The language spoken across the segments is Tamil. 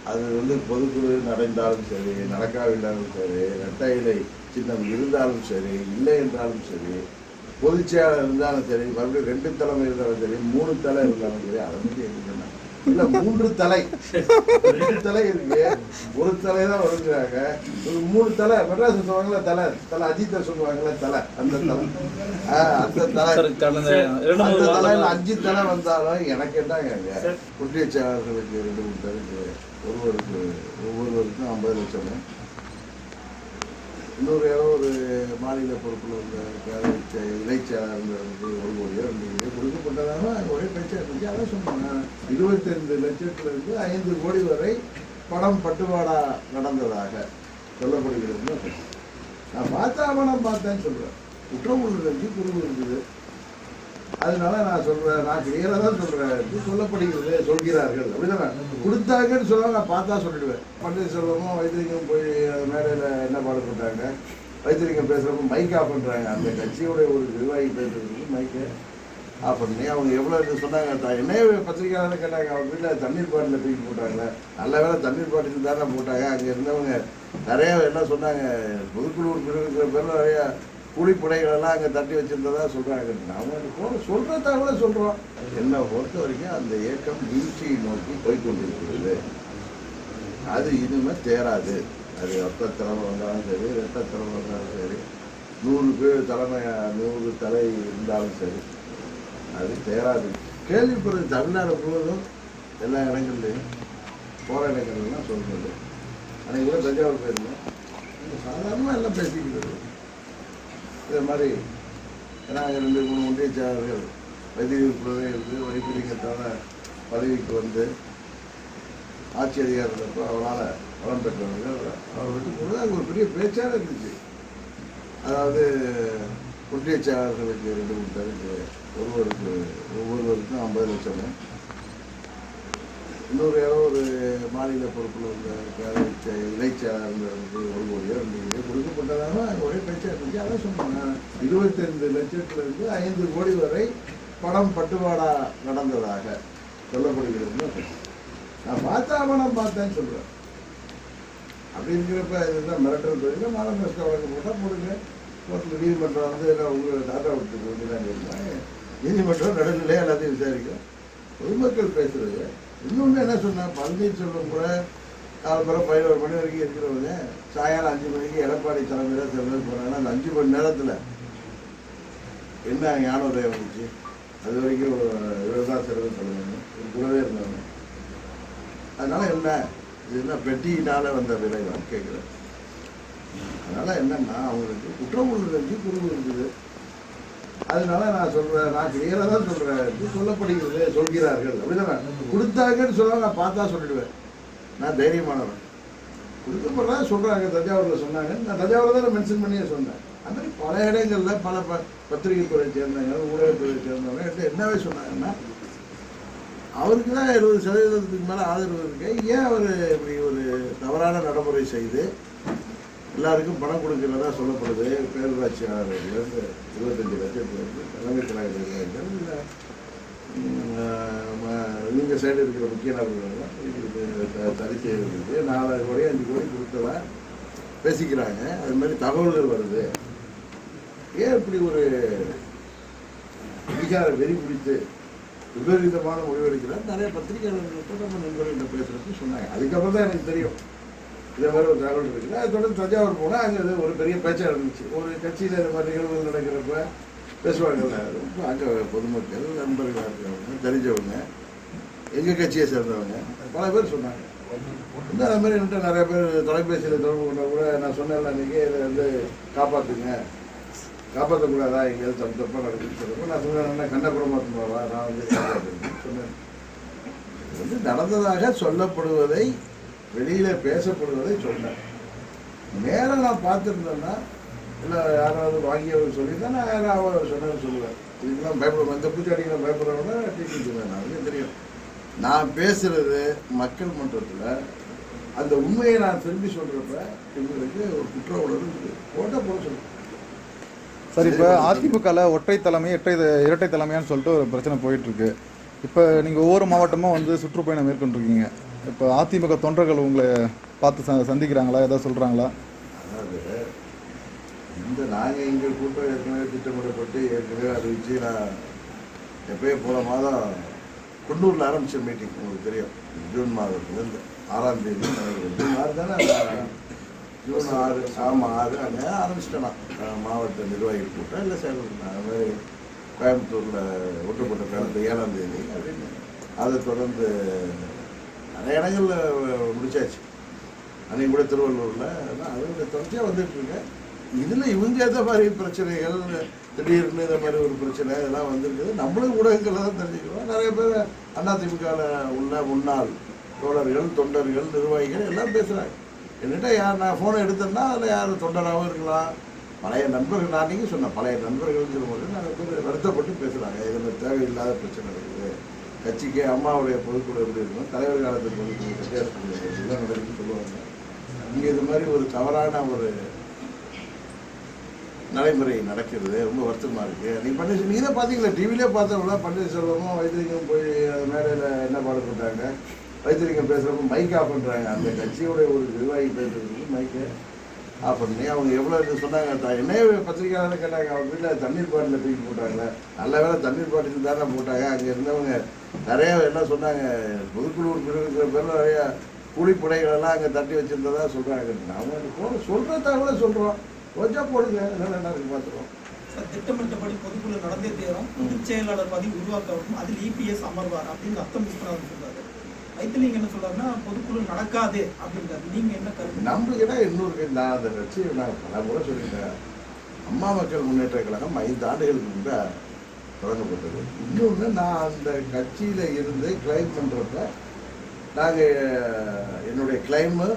அது வந்து பொதுக்குழு நடந்தாலும் சரி நடக்காவிட்டாலும் சரி இரட்டை இலை சின்னம் இருந்தாலும் சரி இல்லை என்றாலும் சரி பொதுச் செயலாளர் இருந்தாலும் சரி மறுபடியும் ரெண்டு தலைமை இருந்தாலும் சரி மூணு தலை இருந்தாலும் சரி அதை பற்றி என்ன இல்ல மூன்று தலை ரெண்டு தலை இருக்கு ஒரு தலை தான் வருங்கிறாங்க ஒரு மூணு தலை மெட்ராஸ் சொல்லுவாங்கல்ல தலை தலை அஜித்தை சொல்லுவாங்கல்ல தலை அந்த தலை ஆஹ், அந்த தலை சார் கடந்த இரண்டு அந்த மூணு தலையில வாரமா அஞ்சு தலை வந்தாலும் எனக்கு என்னங்க குட்டிய செயலாளர்களுக்கு ரெண்டு மூணு தலைக்கு ஒருவருக்கு ஒவ்வொருவருக்கும் ஐம்பது லட்சம் இன்னொரு யாரோ ஒரு மாநில பொறுப்பில் உள்ள பேரவை செய- இணைச் செயலாளர்களுக்கு ஒரு கோடியோ ரெண்டு கோடியோ கொடுக்கப்பட்டதாக அங்கே ஒரே பேச்சாக இருந்துச்சு அதான் சொன்னாங்க இருபத்தைந்து லட்சத்திலிருந்து ஐந்து கோடி வரை பணம் பட்டுவாடா நடந்ததாக சொல்லப்படுகிறது நான் பார்த்தா பணம் பார்த்தேன்னு சொல்கிறேன் குற்றம் உள்ளது குறும்பு இருக்குது அதனால நான் சொல்றேன் நான் கிளியரா தான் சொல்றேன் இது சொல்லப்படுகிறது சொல்கிறார்கள் அப்படிதானே கொடுத்தாங்கன்னு சொல்ல நான் பார்த்தா சொல்லிடுவேன் பன்னீர்செல்வமும் வைத்திலிங்கம் போய் மேடையில் என்ன பாடுபட்டாங்க வைத்திலிங்கம் பேசுறப்ப மைக் ஆஃப் பண்றாங்க அந்த கட்சியோட ஒரு நிர்வாகி பேசுறதுக்கு மைக்கை ஆஃப் பண்ணி அவங்க எவ்வளோ இது சொன்னாங்க த- என்ன பத்திரிக்கையாளர் கேட்டாங்க அவங்க வீட்டில் தண்ணீர் பாட்டில் தூக்கி போட்டாங்களே நல்ல வேளை தண்ணீர் பாட்டில் தானே போட்டாங்க அங்கே இருந்தவங்க நிறைய என்ன சொன்னாங்க பொதுக்குழு உறுப்பினர் பேரில் நிறைய கூலிப்படைகள் எல்லாம் அங்கே தட்டி வச்சிருந்ததா சொல்றாங்க அவங்க போன சொல்ற தகவலை சொல்றோம் என்னை பொறுத்த வரைக்கும் அந்த இயக்கம் வீழ்ச்சியை நோக்கி போய்கொண்டிருக்கிறது அது இனிமே தேராது அது ரத்த தலைமை வந்தாலும் சரி ரத்த தலைமை வந்தாலும் சரி நூறு பேர் தலைமை நூறு தலை இருந்தாலும் சரி அது தேராது கேள்விப்படுறது தமிழ்நாடு முழுவதும் எல்லா இடங்கள்லையும் போகிற இடங்கள்லாம் சொல்கிறது அன்னைக்கு கூட தஞ்சாவூர் போயிருந்தோம் சாதாரணமாக எல்லாம் பேசிக்கிறது இது மாதிரி ஏன்னா ரெண்டு மூணு ஒன்றிய செயலாளர்கள் வைத்தியக்குழுவே இருந்து வைத்தியலிங்கத்தான பதவிக்கு வந்து ஆட்சி அதிகாரம் இருந்தப்போ அவரால் வளம் பெற்றவர்கள் அவர் விட்டு போது அங்கே ஒரு பெரிய பேச்சாக இருந்துச்சு அதாவது ஒன்றிய செயலாளர்களுக்கு ரெண்டு மூணு பேருக்கு ஒருவருக்கு ஒவ்வொருவருக்கும் ஐம்பது லட்சம் இன்னொரு யாரோ ஒரு மாநில பொறுப்பில் உள்ள பேரவை செய- இணைச் செயலாளர்களுக்கு ஒரு கோடியோ ரெண்டு கோடியோ கொடுக்கப்பட்டதாக அங்கே ஒரே பேச்சாக இருந்துச்சு அதான் சொன்னாங்க இருபத்தைந்து லட்சத்திலிருந்து ஐந்து கோடி வரை பணம் பட்டுவாடா நடந்ததாக சொல்லப்படுகிறது நான் பார்த்தா பணம் பார்த்தேன்னு சொல்கிறேன் அப்படி இருக்கிறப்ப இதுதான் மிரட்டல் தொழில் மாநகராஷ்டிரா வழக்கு போட்டால் போடுங்க கோர்ட்டில் நீதிமன்றம் வந்து நான் உங்கள் தாத்தா வீட்டுக்கு வந்து தான் இருந்தாங்க நீதிமன்றம் நடுநிலையாக எல்லாத்தையும் விசாரிக்கும் பொதுமக்கள் பேசுறது இன்னொன்று என்ன சொன்னேன் பன்னீர்செல்வம் கூட காலம்புற பதினோரு மணி வரைக்கும் இருக்கிறவங்க சாயங்காலம் அஞ்சு மணிக்கு எடப்பாடி தலைமையில் சில பேர் போனாங்கன்னா அந்த அஞ்சு மணி நேரத்தில் என்ன ஞானோதயம் வந்துச்சு அது வரைக்கும் இவர் தான் சிறந்த தலைமை இது கூடவே இருந்தாங்க அதனால என்ன இது என்ன பெட்டியினால வந்த விளைவான்னு கேட்குறேன் அதனால என்னன்னா அவங்களுக்கு குற்றம் உள்ளது குறும்பு இருக்குது அதனால நான் சொல்றேன் நான் கிளியரா தான் சொல்றேன் இது சொல்லப்படுகிறது சொல்கிறார்கள் அப்படிதானே கொடுத்தாங்கன்னு சொல்ல நான் பார்த்தா சொல்லிடுவேன் நான் தைரியமானவன் கொடுக்கப்படுறா சொல்றாங்க தஞ்சாவூர்ல சொன்னாங்க நான் தஞ்சாவூர்ல தான் மென்ஷன் பண்ணியே சொன்னேன் அது மாதிரி பல இடங்கள்ல பல ப பத்திரிகை துறை சேர்ந்தவங்க ஊடகத்துறை சேர்ந்தவங்க என்கிட்ட என்னவே சொன்னாங்கன்னா அவருக்கு தான் எழுபது சதவீதத்துக்கு மேலே ஆதரவு இருக்கு ஏன் அவர் இப்படி ஒரு தவறான நடைமுறை செய்து எல்லாருக்கும் பணம் கொடுக்கிறதா சொல்லப்படுது பேரூராட்சியாளர்லேருந்து இருபத்தஞ்சு லட்சத்துலேருந்து தலைமை கழக நிர்வாகிகள் இல்லை இவங்க சைடு இருக்கிற முக்கிய நபர்கள்லாம் இதுக்கு த- தடை செய்யறதுக்கு நாலு கோடி அஞ்சு கோடி கொடுத்ததா பேசிக்கிறாங்க அது மாதிரி தகவல்கள் வருது ஏன் இப்படி ஒரு அதிகார வெறி பிடித்து விபரீதமான முடிவெடுக்கிறார் நிறைய பத்திரிகையாளர்கள் நம்ம நண்பர்கள்ட்ட பேசுறதுக்கு சொன்னாங்க அதுக்கப்புறம் தான் எனக்கு தெரியும் இதே மாதிரி ஒரு தகவல் இருக்குது அதை தொடர்ந்து தஞ்சாவூர் போனால் அங்கே ஒரு பெரிய பேச்சாக இருந்துச்சு ஒரு கட்சியில் இந்த மாதிரி நிகழ்வுகள் நடக்கிறப்ப பேசுவாங்கல்ல ரொம்ப அங்கே பொதுமக்கள் நண்பர்களாக இருக்கிறவங்க தெரிஞ்சவங்க எங்கள் கட்சியை சேர்ந்தவங்க பல பேர் சொன்னாங்க இந்த அது மாதிரி என்கிட்ட நிறைய பேர் தொலைபேசியில் தொடர்பு கொண்டா கூட நான் சொன்னேன்ல அன்றைக்கி இதை வந்து காப்பாற்றுங்க காப்பாற்றக்கூடாதா எங்கேயாவது தப்பு தப்பாக நடக்குதுன்னு சொல்லுங்க நான் சொன்னேன் கண்ணை கூட மாற்றமாவா நான் வந்து காப்பாற்றுறேன்னு சொன்னேன் இது வந்து நடந்ததாக சொல்லப்படுவதை வெளியில பேசப்படுவதை சொன்னேன் நேரா நான் பார்த்துருந்தேன்னா இல்லை யாராவது வாங்கியவர் சொல்லியிருந்தா நான் யாராவது சொன்னேன்னு சொல்லுவேன் இதுக்கெல்லாம் பயப்பட இந்த பூச்சாடிக்கெல்லாம் பயப்படுறவங்க டீச்சிங் சொல்லுவேன் நான் தெரியும் நான் பேசுறது மக்கள் மன்றத்தில் அந்த உண்மையை நான் திரும்பி சொல்றப்ப இவங்களுக்கு ஒரு குற்ற உணர்வு இருக்குது போட்டால் போட சொல்லுவேன் சார் இப்போ அதிமுகவில் ஒற்றை தலைமை இரட்டை இரட்டை தலைமையான்னு சொல்லிட்டு ஒரு பிரச்சனை போயிட்டு இருக்கு இப்போ நீங்கள் ஒவ்வொரு மாவட்டமும் வந்து சுற்றுப்பயணம் மேற்கொண்டிருக்கீங்க இப்போ அதிமுக தொண்டர்கள் உங்களை பார்த்து ச சந்திக்கிறாங்களா ஏதாவது சொல்கிறாங்களா அதாவது இந்த நாங்கள் எங்கள் கூட்டம் ஏற்கனவே திட்டமிடப்பட்டு ஏற்கனவே அறிவிச்சு நான் எப்பயோ போன மாதம் குன்னூரில் ஆரம்பிச்ச மீட்டிங் உங்களுக்கு தெரியும் ஜூன் மாதத்துலேருந்து ஆறாம் தேதி நடக்குது. ஜூன் ஆறு தானே அந்த ஜூன் ஆறு ஆமாம் ஆறு அங்கே ஆரம்பிச்சிட்டேன் நான் அஹ் மாவட்ட நிர்வாகிகள் கூட்டம் இல்லை சார் அது மாதிரி கோயம்புத்தூரில் ஒட்டுப்பட்ட காலத்து ஏழாம் தேதி அப்படின்னு அதை தொடர்ந்து நிறைய இடங்களில் முடிச்சாச்சு அன்னைக்கு கூட திருவள்ளூரில் அது தொடர்ச்சியாக வந்துட்டு இருக்கேன் இதில் இவங்க எந்த மாதிரி பிரச்சனைகள் திடீர்னு இந்த மாதிரி ஒரு பிரச்சனை இதெல்லாம் வந்திருக்குது நம்மளும் ஊடகங்களில் தான் தெரிஞ்சுக்கிறோம் நிறைய பேர் அதிமுகவில் உள்ள முன்னாள் தோழர்கள் தொண்டர்கள் நிர்வாகிகள் எல்லாம் பேசுகிறாங்க என்கிட்ட யார் நான் ஃபோனை எடுத்தேன்னா அதில் யார் தொண்டராகவும் இருக்கலாம் பழைய நண்பர்கள் நான் நீங்கள் சொன்னேன் பழைய நண்பர்கள்ங்கிற போது நிறைய பேர் வருத்தப்பட்டு பேசுகிறாங்க இதில் தேவையில்லாத பிரச்சனை இருக்குது கட்சிக்கு அம்மாவுடைய பொதுக்குழு எப்படி இருக்கும் தலைவர் காலத்துக்கு பொதுக்குழு கட்டியார் இதெல்லாம் நடக்குதுன்னு சொல்லுவாங்க இங்கே இது மாதிரி ஒரு தவறான ஒரு நடைமுறை நடக்கிறது ரொம்ப வருத்தமாக இருக்குது நீ பன்னீர் நீ தான் பார்த்தீங்களா டிவிலே பார்த்தவங்களா பன்னீர்செல்வமும் வைத்திலிங்கம் போய் அது மேடையில் என்ன பாடு போட்டாங்க வைத்திலிங்கம் பேசுகிறப்ப மைக் ஆஃப் பண்ணுறாங்க அந்த கட்சியோடைய ஒரு நிர்வாகி பேசுறதுக்கு மைக்கை ஆஃப் பண்ணி அவங்க எவ்வளோ இது சொன்னாங்க த- என்ன பத்திரிக்கையாளர் கேட்டாங்க அவங்க வீட்டில் தண்ணீர் பாட்டில் தூக்கி போட்டாங்களே நல்ல வேளை தண்ணீர் பாட்டில் தானே போட்டாங்க அங்கே இருந்தவங்க நிறைய என்ன சொன்னாங்க பொதுக்குழு உறுப்பினருங்கிற பேரில் நிறைய கூலிப்படைகளெல்லாம் அங்கே தட்டி வச்சிருந்ததா சொல்கிறாங்க அவங்க போன சொல்கிற தகவலை சொல்கிறோம் கொஞ்சம் போடுங்க என்ன என்ன இருக்கு பார்த்துருவோம் சார், திட்டமிட்டபடி பொதுக்குழு நடந்தே தேரும் பொதுச் செயலாளர் பதவி உருவாக்கப்படும் அதில் இபிஎஸ் அமர்வார் அப்படின்னு அர்த்தம் விஸ்வநாதன் சொல்றாரு வைத்திலிங்க என்ன சொல்றாருன்னா பொதுக்குழு நடக்காது அப்படின்றாரு நீங்க என்ன கருத்து நம்மளுக்கு என்ன இன்னொரு நான் அந்த கட்சி நான் பல முறை சொல்லிட்டேன் அம்மா மக்கள் முன்னேற்ற கழகம் ஐந்து ஆண்டுகளுக்கு முன்பே தொடங்கப்பட்டது இன்னொன்று நான் அந்த கட்சியில் இருந்து கிளைம் பண்ணுறப்ப நாங்கள் என்னுடைய கிளைமு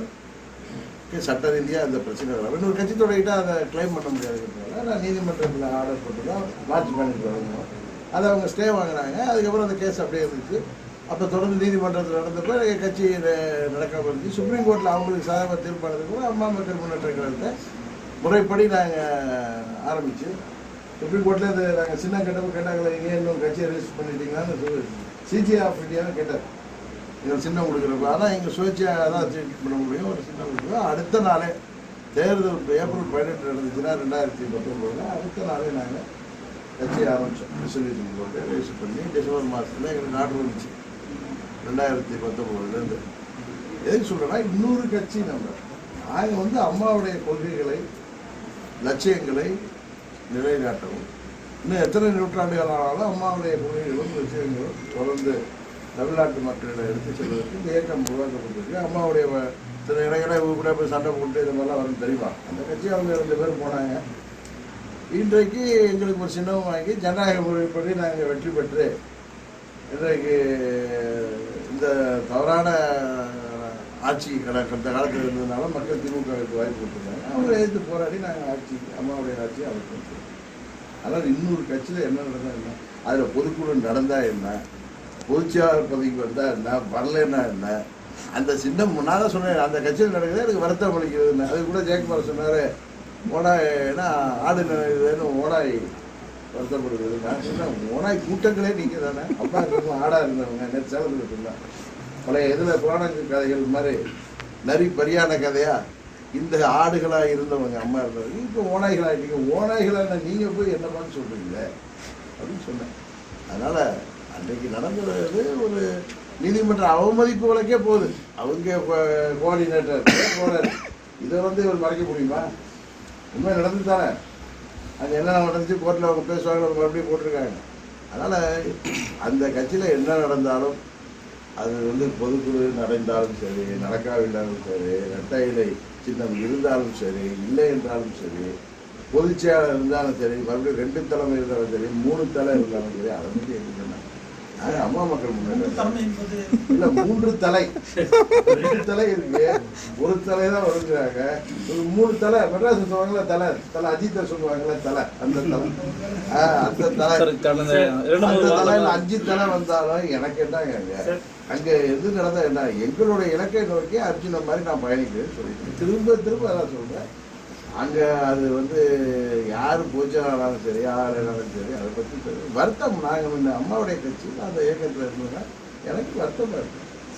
சட்ட ரீதியாக அந்த பிரச்சனை வரும் இன்னொரு கட்சி தொடங்கிட்டா அதை கிளைம் பண்ண முடியாதுன்றதால நான் நீதிமன்றத்தில் ஆர்டர் போட்டு தான் மார்ச் பண்ணிட்டு வரணும் அதை அவங்க ஸ்டே வாங்கினாங்க அதுக்கப்புறம் அந்த கேஸ் அப்படியே இருந்துச்சு அப்போ தொடர்ந்து நீதிமன்றத்தில் நடந்தப்போ எங்கள் கட்சி ந- நடக்காம இருந்துச்சு சுப்ரீம் கோர்ட்டில் அவங்களுக்கு சாதகமாக தீர்ப்பானதுக்கு கூட அம்மா மக்கள் முன்னேற்ற கழகத்தை முறைப்படி நாங்கள் ஆரம்பிச்சு சுப்ரீம் கோர்ட்டில் இது நாங்கள் சின்ன கட்டப்பு கேட்டாங்களே ஏன் இன்னும் கட்சியை ரிஜிஸ்டர் பண்ணிட்டீங்களான்னு சொல்லி சிஜிஐ ஆஃப் இந்தியான்னு கேட்டார் எங்களுக்கு சின்னம் கொடுக்குறப்ப ஆனால் எங்கள் சுயேட்சையாக தான் அச்சீவ் பண்ண முடியும் ஒரு சின்னம் கொடுக்குறோம் அடுத்த நாளே தேர்தல் இப்ப ஏப்ரல் பதினெட்டு நடந்துச்சுன்னா ரெண்டாயிரத்தி பத்தொம்போதில் அடுத்த நாளே நாங்கள் கட்சி ஆரம்பித்தோம் ரிசல்யூஷன் போட்டு ரெஜிஸ்டர் பண்ணி டிசம்பர் மாதத்தில் எங்களுக்கு ஆர்டர் வந்துச்சு ரெண்டாயிரத்தி பத்தொம்போதுலேருந்து எதுக்கு சொல்கிறேன்னா இன்னொரு கட்சி நம்ம நாங்கள் வந்து அம்மாவுடைய கொள்கைகளை லட்சியங்களை நிலைநாட்டவும் இன்னும் எத்தனை நூற்றாண்டுகள் ஆனாலும் அம்மாவுடைய கொள்கைகளும் லட்சியங்களும் தொடர்ந்து தமிழ்நாட்டு மக்களிடம் எடுத்து செல்வதற்கு இந்த இயக்கம் உருவாக்கப்பட்டிருக்கு அம்மாவுடைய வ- சில இடங்களை இவங்க கூட போய் சண்டை போட்டு இது மாதிரிலாம் வரும் தெரியுமா அந்த கட்சி அவங்க ரெண்டு பேர் போனாங்க இன்றைக்கு எங்களுக்கு ஒரு சின்னம் வாங்கி ஜனநாயக முறைப்படி நாங்கள் வெற்றி பெற்று இன்றைக்கு இந்த தவறான ஆட்சி கட கடந்த காலத்தில் இருந்ததுனால மக்கள் திமுகவுக்கு வாய்ப்பு கொடுத்துருந்தாங்க அவங்க எதிர்த்து போராடி நாங்கள் ஆட்சி அம்மாவுடைய ஆட்சியை அமைச்சோம் அதனால் இன்னொரு கட்சியில் என்ன நடந்தா என்ன அதில் பொதுக்குழு நடந்தா என்ன பொதுச்செயலாளர் பதவிக்கு வந்தா என்ன வரலன்னா என்ன அந்த சின்னம் நான் தான் சொன்னேன் அந்த கட்சியில் நடக்குது எனக்கு வருத்தம் அளிக்கிறதுன்னு அது கூட ஜெயக்குமார் சொன்னார் ஓனாய் ஏன்னா ஆடு இதுன்னு ஓனாய் வருத்தப்படுகிறது நான் சொன்னேன் ஓனாய் கூட்டங்களே நீங்கள் தானே அப்பா இருக்கும் ஆடாக இருந்தவங்க நேற்று சேலத்தில் சொன்னேன் பழைய இதில் புராண கதைகள் மாதிரி நரி பரியான கதையா இந்த ஆடுகளாக இருந்தவங்க அம்மா இருந்தவங்க இப்போ ஓநாய்களாக நீங்கள் ஓநாய்களாக நீங்கள் போய் என்னமான்னு சொல்கிறீங்களே அப்படின்னு சொன்னேன் அதனால் அன்றைக்கு நடந்தது ஒரு நீதிமன்ற அவமதிப்பு வழக்கே போகுது அவங்க கோஆர்டினேட்டர் போனார் இதை வந்து இவர் மறைக்க முடியுமா உண்மை நடந்து தானே அங்கே என்ன நடந்துச்சு கோர்ட்டில் அவங்க பேசுவாங்க அவங்க மறுபடியும் போட்டிருக்காங்க அதனால் அந்த கட்சியில் என்ன நடந்தாலும் அது வந்து பொதுக்குழு நடந்தாலும் சரி நடக்காவிட்டாலும் சரி இரட்டை இலை சின்னம் இருந்தாலும் சரி இல்லை என்றாலும் சரி பொதுச் செயலாளர் இருந்தாலும் சரி மறுபடியும் ரெண்டு தலைமை இருந்தாலும் சரி மூணு தலை இருந்தாலும் சரி அதை பற்றி எதுக்கு சொன்னாங்க நாங்கள் அம்மா மக்கள் மூன்று முன்னேற்ற தலைமை என்பது இல்ல மூன்று தலை ரெண்டு தலை இருக்கு ஒரு தலை தான் வருங்கிறாங்க ஒரு மூணு தலை மெட்ராஸ் சொல்லுவாங்கல்ல தலை தலை அஜித்தை சொல்லுவாங்கல்ல தலை அந்த தலை ஆ, அந்த தலை சார் கடந்த இரண்டு அந்த மூணு தலையில வாரமா அஞ்சு தலை வந்தாலும் எனக்கு என்னங்க அங்க அங்க எது நடந்தா என்ன எங்களுடைய இலக்கை நோக்கி அர்ஜுன மாதிரி நான் பயணிக்கிறேன்னு சொல்லிட்டு திரும்ப திரும்ப அதான் சொல்றேன் அங்க அது வந்து யார் பூஜைனாலும் சரி யார் என்னாலும் சரி அதை பத்தி தெரியும். வருத்தம் நாங்க முன்ன அம்மாவுடைய கட்சி அந்த இயக்கத்துல இருந்தோம்னா எனக்கு வருத்தமா இருக்கு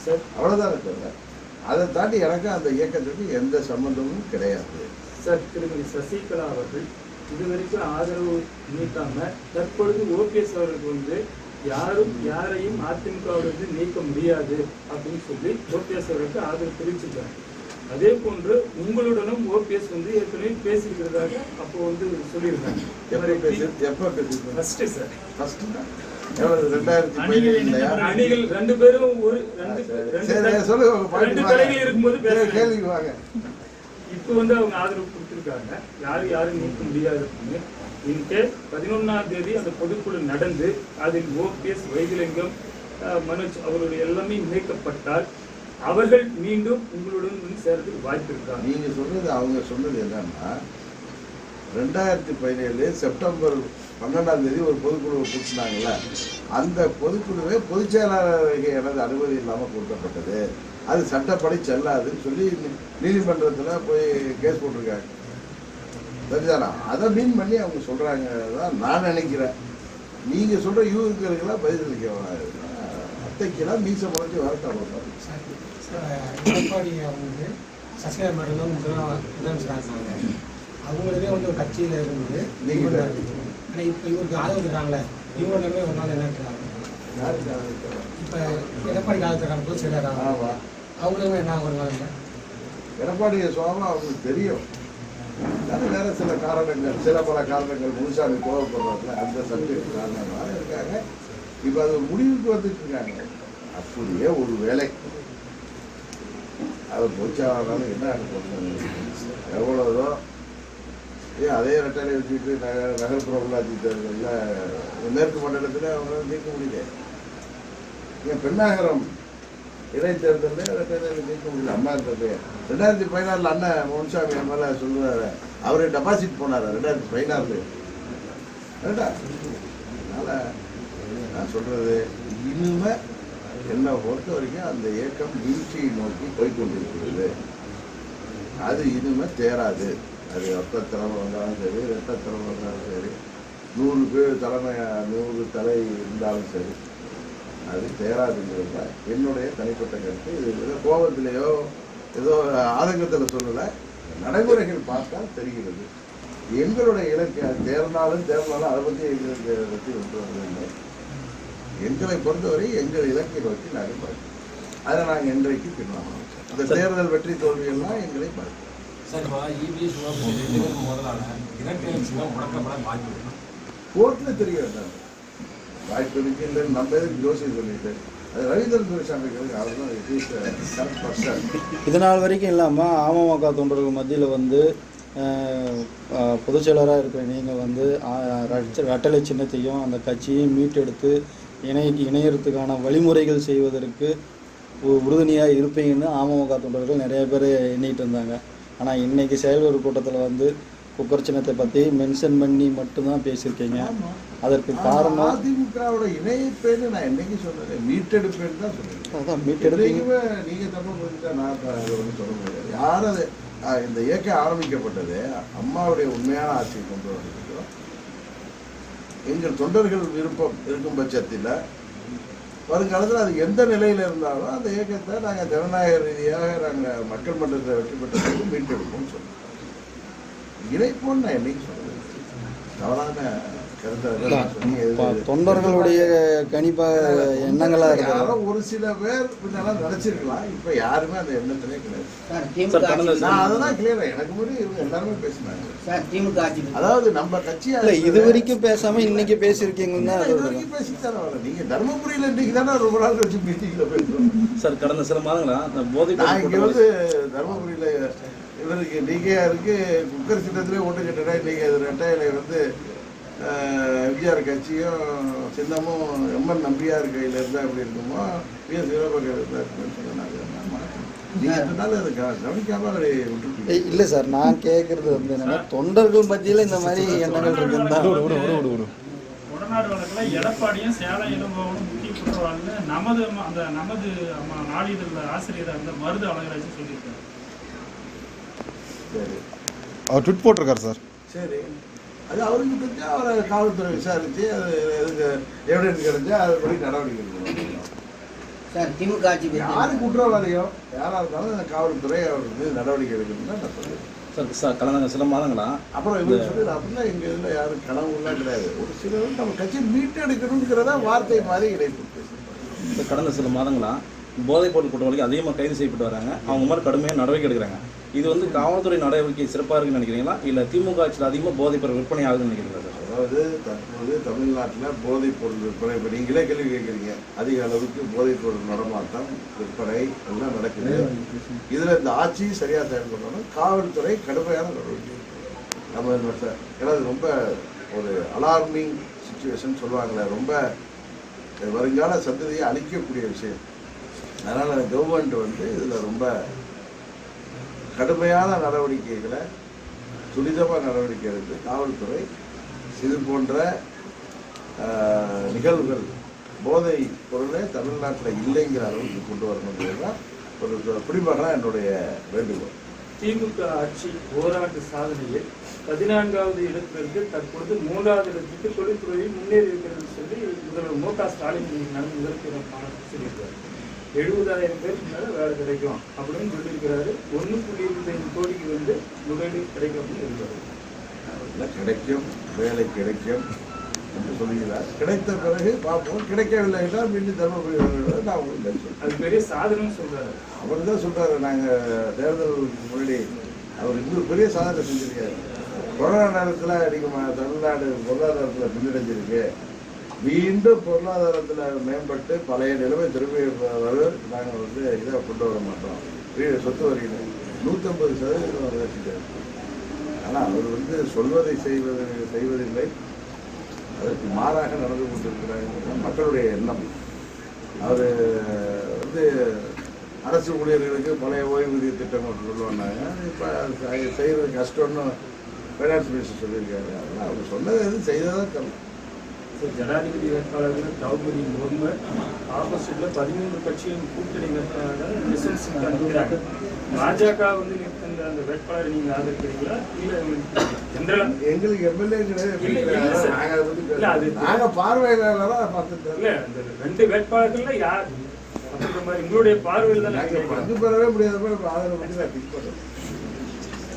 சார் அவ்வளோதானே தவிர அதை தாண்டி எனக்கு அந்த இயக்கத்துக்கு எந்த சம்மந்தமும் கிடையாது சார் திருமதி சசிகலா அவர்கள் இதுவரைக்கும் ஆதரவு நீக்காம தற்பொழுது ஓபிஎஸ் அவர்களுக்கு வந்து யாரும் யாரையும் அதிமுகவிலிருந்து நீக்க முடியாது அப்படின்னு சொல்லி ஓபிஎஸ் அவர்களுக்கு ஆதரவு தெரிவிச்சிருக்காங்க அதே போன்று உங்களுடனும் ஓபிஎஸ் வந்து ஏற்கனவே பேசியிருக்கிறதாக அப்போ வந்து சொல்லியிருக்காங்க எப்போ பேசு எப்போ பேசுறது ஃபர்ஸ்ட் சார் ஃபர்ஸ்ட் எவ்வளவு ரெண்டாயிரத்தி அணிகள் பதினேழு இல்லையா அணிகள் ரெண்டு பேரும் ஒரு ரெண்டு ரெண்டு சரி தலை- சொல்லுங்க உங்க பாயிண்ட் ரெண்டு வாங்க. தலைகள் இருக்கும்போது சரி, பேசுறேன் கேள்விக்கு வாங்க இப்போ வந்து அவங்க ஆதரவு கொடுத்துருக்காங்க யாரும் யாரும் நீக்க முடியாது அப்படின்னு இன்கேஸ் பதினொன்னாம் தேதி அந்த பொதுக்குழு நடந்து அதில் ஓபிஎஸ் வைத்திலிங்கம் அஹ், மனோஜ் அவர்களுடைய எல்லாமே நீக்கப்பட்டால் அவர்கள் மீண்டும் உங்களுடன் வந்து சேர்றதுக்கு வாய்ப்பு இருக்காங்க நீங்க சொன்னது அவங்க சொன்னது என்னன்னா ரெண்டாயிரத்தி பதினேழு செப்டம்பர் பன்னெண்டாம் தேதி ஒரு பொதுக்குழுவை கூட்டினாங்கல்ல அந்த பொதுக்குழுவே பொதுச் செயலாளருக்கு எனது அனுமதி இல்லாமல் கொடுக்கப்பட்டது அது சட்டப்படி செல்லாதுன்னு சொல்லி நீ- நீதிமன்றத்துல போய் கேஸ் போட்டிருக்காங்க சரிதானா அதை மீன் பண்ணி அவங்க சொல்றாங்க தான் நான் நினைக்கிறேன் நீங்க சொல்ற யூகங்களுக்கெல்லாம் பதிலளிக்க அத்தைக்கெல்லாம் மீச முளைச்சி வரட்டும் எடப்பாடி வந்து சசிகலா மேடம் தான் முதலாம் முதலமைச்சராக இருந்தாங்க அவங்களுமே வந்து ஒரு கட்சியில் இருந்து நீங்க ஆனால் இப்போ இவருக்கு ஆதரவு தராங்களே இவங்க எல்லாமே ஒரு நாள் என்ன இருக்கிறாங்க யாருக்கு இப்போ எடப்பாடி காலத்து தராங்க பொதுச் செயலாளர் ஆமா அவங்களுமே என்ன ஒரு நாள் எடப்பாடி சுவாமி அவங்களுக்கு தெரியும் அது வேற சில காரணங்கள் சில பல காரணங்கள் முழுசாமி கோவப்படுறதுல அந்த சப்ஜெக்ட் காரணமாக இருக்காங்க இப்போ அது ஒரு முடிவுக்கு வந்துட்டு இருக்காங்க அப்படியே ஒரு வேலை அவர் பொச்சாலும் என்ன அனுப்பணும் எவ்வளோதோ ஏன் அதே ரெட்டலை வச்சுட்டு நக நகர்ப்புற உள்ளாட்சி தேர்தலில் மேற்கு மண்டலத்தில் அவங்களால நீக்க முடியல ஏன் பெண்ணாகரம் இடைத்தேர்தலில் ரெட்டலையில் நீக்க முடியல அம்மா இருந்தது ரெண்டாயிரத்தி பதினாறில் அண்ணன் முன்சாமி எம்எல்ஏ சொல்லுவாரு அவரு டெபாசிட் போனார் ரெண்டாயிரத்தி பதினாறுல கரெக்டா அதனால் நான் சொல்றது இனிமே என்னை பொறுத்த வரைக்கும் அந்த இயக்கம் வீழ்ச்சியை நோக்கி போய்க்கொண்டிருக்கிறது அது இனிமே தேராது அது ரத்த தலைமை வந்தாலும் சரி ரத்த தலைமை வந்தாலும் சரி நூறு பேர் தலைமை நூறு தலை இருந்தாலும் சரி அது தேராதுங்கிறது தான் என்னுடைய தனிப்பட்ட கருத்து இது ஏதோ கோபத்திலேயோ ஏதோ ஆதங்கத்தில் சொல்லலை நடைமுறைகள் பார்த்தால் தெரிகிறது எங்களுடைய இலக்கு அது தேர்ந்தாலும் தேர்ந்தாலும் அதை பற்றி எங்களுக்கு பற்றி ஒன்று வரவில்லை எங்களை பொறுத்தவரை எங்கள் இலக்கை நோக்கி நாங்கள் பார்க்கிறோம் அதை நாங்கள் இன்றைக்கு பின்வாங்கணும் இந்த தேர்தல் வெற்றி தோல்வியெல்லாம் எங்களை பார்க்கிறோம் சார் இப்போ இபிஎஸ் ரெண்டு பேரும் முதலான இரட்டை சின்னம் முடக்கப்பட வாய்ப்பு இருக்கு. கோர்ட்டில் தெரிய வேண்டாம் வாய்ப்பு இருக்கு இல்லைன்னு நம்ம எதுக்கு ஜோசியம் சொல்லிட்டு அது ரவீந்திரன் துரைசாமிக்கு அவர் தான் கரெக்ட் பர்சன் இது நாள் வரைக்கும் இல்லாமல் அமமுக தொண்டர்கள் மத்தியில் வந்து அஹ், அஹ், பொதுச் செயலராக இருக்கிற நீங்கள் வந்து அஹ், ரட்ட- ரெட்டலை சின்னத்தையும் அந்த கட்சியையும் மீட்டெடுத்து இணை இணையறதுக்கான வழிமுறைகள் செய்வதற்கு உறுதுணையாக இருப்பீங்கன்னு அமமுக தொண்டர்கள் நிறைய பேர் எண்ணிட்டு இருந்தாங்க ஆனால் இன்னைக்கு செயல்வர் கூட்டத்தில் வந்து குக்கர் சின்னத்தை பற்றி மென்ஷன் பண்ணி மட்டும்தான் பேசியிருக்கீங்க அதற்கு காரணம் அதிமுகவோட இணைப்பேன்னு நான் என்னைக்கு சொன்னேன் மீட்டெடுப்பேன்னு தான் சொன்னேன் அதான் மீட்டெடுப்பீங்க என்றைக்குமே நீங்க தப்பு புரிஞ்சா நான் இப்ப அதை ஒன்றும் சொல்ல முடியாது யார் அது ஆஹ் இந்த இயக்கம் ஆரம்பிக்கப்பட்டது அம்மாவுடைய உண்மையான ஆட்சியை கொண்டு வந்திருக்கிறோம் எங்கள் தொண்டர்கள் விருப்பம் இருக்கும் பட்சத்தில் வருங்காலத்தில் அது எந்த நிலையில் இருந்தாலும் அந்த இயக்கத்தை நாங்கள் ஜனநாயக ரீதியாக நாங்கள் மக்கள் மன்றத்தில் வெற்றி பெற்றதுக்கு மீட்டெடுப்போம்னு சொன்னோம் இணைப்போம்னு நான் என்னைக்கு சொல்லுவேன் தவறான கருத்தை நான் சொன்னீங்க. இப்போ எது- தொண்டர்களுடைய கணிப்பாக எண்ணங்களாக இருக்குது யாரோ ஒரு சில பேர் முன்னெல்லாம் நினைச்சிருக்கலாம் இப்ப யாருமே அந்த எண்ணத்திலே கிடையாது சார் திமுக ஆட்சி நான் அதெல்லாம் கிளியர் எனக்கு முன்னாடி இவங்க எல்லாருமே பேசினாங்க சார் திமுக ஆட்சி அதாவது நம்ம கட்சி இல்லை இது வரைக்கும் பேசாமல் இன்னைக்கு பேசியிருக்கீங்கன்னு தான் இது அது வரைக்கும் பேசித்தானே வரல நீங்க தர்மபுரியில இன்னைக்கு தானே ரொம்ப நாள் கழிச்சு மீட்டிங்ல பேசுறோம் சார் கடந்த சில மாதங்களா அந்த போதை நான் இங்க வந்து தர்மபுரியில இவருக்கு டிகேஆருக்கு குக்கர் சின்னத்திலே ஓட்டு கட்டினா இன்னைக்கு அது ரெட்டையில வந்து அஹ், எம்ஜிஆர் கட்சியும் சின்னமும் எம்என் நம்பியார் கையில இருந்தா எப்படி இருக்குமோ பி எஸ் சிவபாக்கர் இருந்தா இருக்கும்னு சொன்னாங்க நீங்க சொன்னாலும் அதை க- கவனிக்காம அதை விட்டுருக்கீங்க இல்லை சார் நான் கேட்குறது வந்து என்னன்னா தொண்டர்கள் மத்தியில் இந்த மாதிரி எண்ணங்கள் இருக்குன்னு தான் உடனாடு வழக்குல எடப்பாடியும் சேலம் இளங்கோவனும் முக்கிய குற்றவாளின்னு நமது ம- அந்த நமது ம- நாளிதழ் ஆசிரியர் அந்த மருது அழகராஜ் சொல்லியிருக்காரு சரி அவர் ட்விட் போட்டிருக்காரு சார் சரி அது அவருக்கு தெரிஞ்சா அவரை காவல்துறை விசாரிச்சு அது எதுக்கு எவிடன்ஸ் கிடைச்சா அதுபடி நடவடிக்கை எடுக்கணும் சார் திமுக ஆட்சி பத்தி யாரு குற்றவாளியோ யாரா இருந்தாலும் அந்த காவல்துறை அவர் மீது நடவடிக்கை எடுக்கணும்னு தான் நான் சொல்லுவேன் சார் சார் கடந்த சில மாதங்களா அப்புறம் இவர் சொல்லி அப்படிலாம் எங்க இதுல யாரும் கனவுலாம் கிடையாது ஒரு சிலர் நம்ம கட்சி மீட்டெடுக்கணுங்கிறத வார்த்தை மாதிரி இடைப்பட்டு இந்த கடந்த சில மாதங்களா போதைப் பொருள் குற்றவாளிகள் அதிகமாக கைது செய்யப்பட்டு வராங்க அவங்க மாதிரி கடுமையாக நடவடிக்கை எடுக்கிறாங்க இது வந்து காவல்துறை நடவடிக்கை சிறப்பாக இருக்குன்னு நினைக்கிறீங்களா இல்லை திமுக ஆட்சியில் அதிகமாக போதைப் பொருள் விற்பனை ஆகுதுன்னு நினைக்கிறீங்களா சார் அதாவது தற்போது தமிழ்நாட்டில் போதைப் பொருள் விற்பனை இப்போ நீங்களே கேள்வி கேட்குறீங்க அதிக அளவுக்கு போதைப் பொருள் நடமாட்டம் விற்பனை எல்லாம் நடக்குது இதில் இந்த ஆட்சி சரியாக செயல்படணும் காவல்துறை கடுமையான நடவடிக்கை நம்ம இந்த ச- ஏன்னா அது ரொம்ப ஒரு அலார்மிங் சுச்சுவேஷன் சொல்லுவாங்களே ரொம்ப வருங்கால சந்ததியை அழிக்கக்கூடிய விஷயம் அதனால் கவர்மெண்ட் வந்து இதில் ரொம்ப கடுமையான நடவடிக்கைகளை துரிதமாக நடவடிக்கை எடுத்து காவல்துறை இது போன்ற ஆஹ், நிகழ்வுகள் போதை பொருளே தமிழ்நாட்டில் இல்லைங்கிற அளவுக்கு கொண்டு வரணுங்கிறது தான் ஒரு குடிமகனாக என்னுடைய வேண்டுகோள் திமுக ஆட்சி ஓராண்டு சாதனையில் பதினான்காவது இடத்திலிருந்து தற்பொழுது மூன்றாவது இடத்துக்கு தொழில்துறையில் முன்னேறி இருக்கிறது சொல்லி முதல்வர் மு க ஸ்டாலின் இன்னைக்கு நடந்த முதல் மாநாட்டில் சொல்லியிருக்காரு எழுபதாயிரம் பேருக்கு மேல வேலை கிடைக்கும் அப்படின்னு சொல்லியிருக்கிறாரு ஒன்று புள்ளி இருபத்தைந்து கோடிக்கு வந்து முதலீடு கிடைக்கும் அப்படின்னு இருக்காரு இல்லை கிடைக்கும் வேலை கிடைக்கும் என்று சொல்லுகிறார் கிடைத்த பிறகு பார்ப்போம் கிடைக்கவில்லை என்றால் மீண்டும் தர்மபுரி வருகிறது நான் உங்களுக்கு பதில் சொல்றேன். அது பெரிய சாதனைன்னு சொல்றாரு அவர் தான் சொல்றாரு நாங்கள் தேர்தலுக்கு முன்னாடி அவர் இன்னொரு பெரிய சாதனை செஞ்சிருக்காரு கொரோனா நேரத்தில் நீங்கள் தமிழ்நாடு பொருளாதாரத்தில் பின்னடைஞ்சிருக்கு மீண்டும் பொருளாதாரத்தில் மேம்பட்டு பழைய நிலைமை திரும்பி வரும் நாங்கள் வந்து இதை கொண்டு வர மாட்டோம் வீடு சொத்து வரியில் நூற்றம்பது சதவீதம் வளர்ச்சிட்டார் ஆனால் அவர் வந்து சொல்வதை செய்வது செய்வதில்லை அதற்கு மாறாக நடந்து கொண்டிருக்கிறாங்க மக்களுடைய எண்ணம் அவர் வந்து அரசு ஊழியர்களுக்கு பழைய ஓய்வூதிய திட்டம் ஒன்று கொண்டு வந்தாங்க இப்போ செய்கிறது கஷ்டம்னு ஃபைனான்ஸ் மினிஸ்டர் சொல்லியிருக்காரு அதனால் அவர் சொன்னது எதுவும் செய்ததாக தெரியல ஸோ ஜனாதிபதி வேட்பாளர்கள் திரௌபதி முர்மு ஆப்போசிட்ல பதிமூன்று கட்சியின் கூட்டணி வேட்பாளர்கள் யஷ்வந்த் சிங் நிற்கிறாங்க பாஜக வந்து நிற்கின்ற அந்த வேட்பாளரை நீங்க ஆதரிக்கிறீங்களா இல்ல ஜெனரலா எங்களுக்கு எம்எல்ஏ கிடையாது இல்ல, இல்ல சார். நாங்கள் அதை பத்தி இல்ல, அது- பேசல. நாங்கள் பார்வையாளராக பார்த்துட்டு இல்ல இந்த ரெண்டு வேட்பாளர்கள்ல யார் அப்படின்ற மாதிரி உங்களுடைய பார்வையில் தான் நாங்கள் பங்கு பெறவே முடியாத மாதிரி ஆதரவு பண்ணி நான் பிக் பண்ணுறோம்